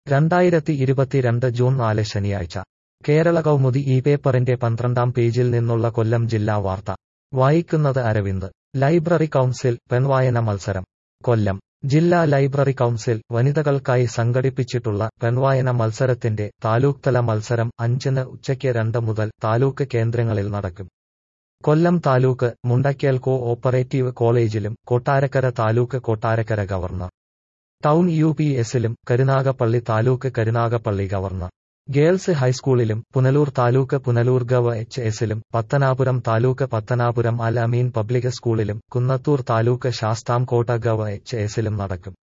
രണ്ടായിരത്തി ഇരുപത്തിരണ്ട് ജൂൺ നാല് ശനിയാഴ്ച കേരള കൗമുദി ഈ പേപ്പറിന്റെ പന്ത്രണ്ടാം പേജിൽ നിന്നുള്ള കൊല്ലം ജില്ലാ വാർത്ത വായിക്കുന്നത് അരവിന്ദ് ലൈബ്രറി കൗൺസിൽ പെൺവായന മത്സരം കൊല്ലം ജില്ലാ ലൈബ്രറി കൗൺസിൽ വനിതകൾക്കായി സംഘടിപ്പിച്ചിട്ടുള്ള പെൺവായന മത്സരത്തിന്റെ താലൂക്ക്തല മത്സരം അഞ്ചിന് ഉച്ചയ്ക്ക് രണ്ട് മുതൽ താലൂക്ക് കേന്ദ്രങ്ങളിൽ നടക്കും കൊല്ലം താലൂക്ക് മുണ്ടയ്ക്കൽ കോ ഓപ്പറേറ്റീവ് കോളേജിലും Kottarakkara taluk Kottarakkara government town U P എസിലും കരുനാഗപ്പള്ളി താലൂക്ക് കരുനാഗപ്പള്ളി ഗവർണർ ഗേൾസ് ഹൈസ്കൂളിലും പുനലൂർ താലൂക്ക് പുനലൂർ ഗവ എച്ച് എസിലും പത്തനാപുരം താലൂക്ക് പത്തനാപുരം അൽ അമീൻ പബ്ലിക് സ്കൂളിലും കുന്നത്തൂർ താലൂക്ക് ശാസ്താംകോട്ട ഗവ എച്ച് എസിലും നടക്കും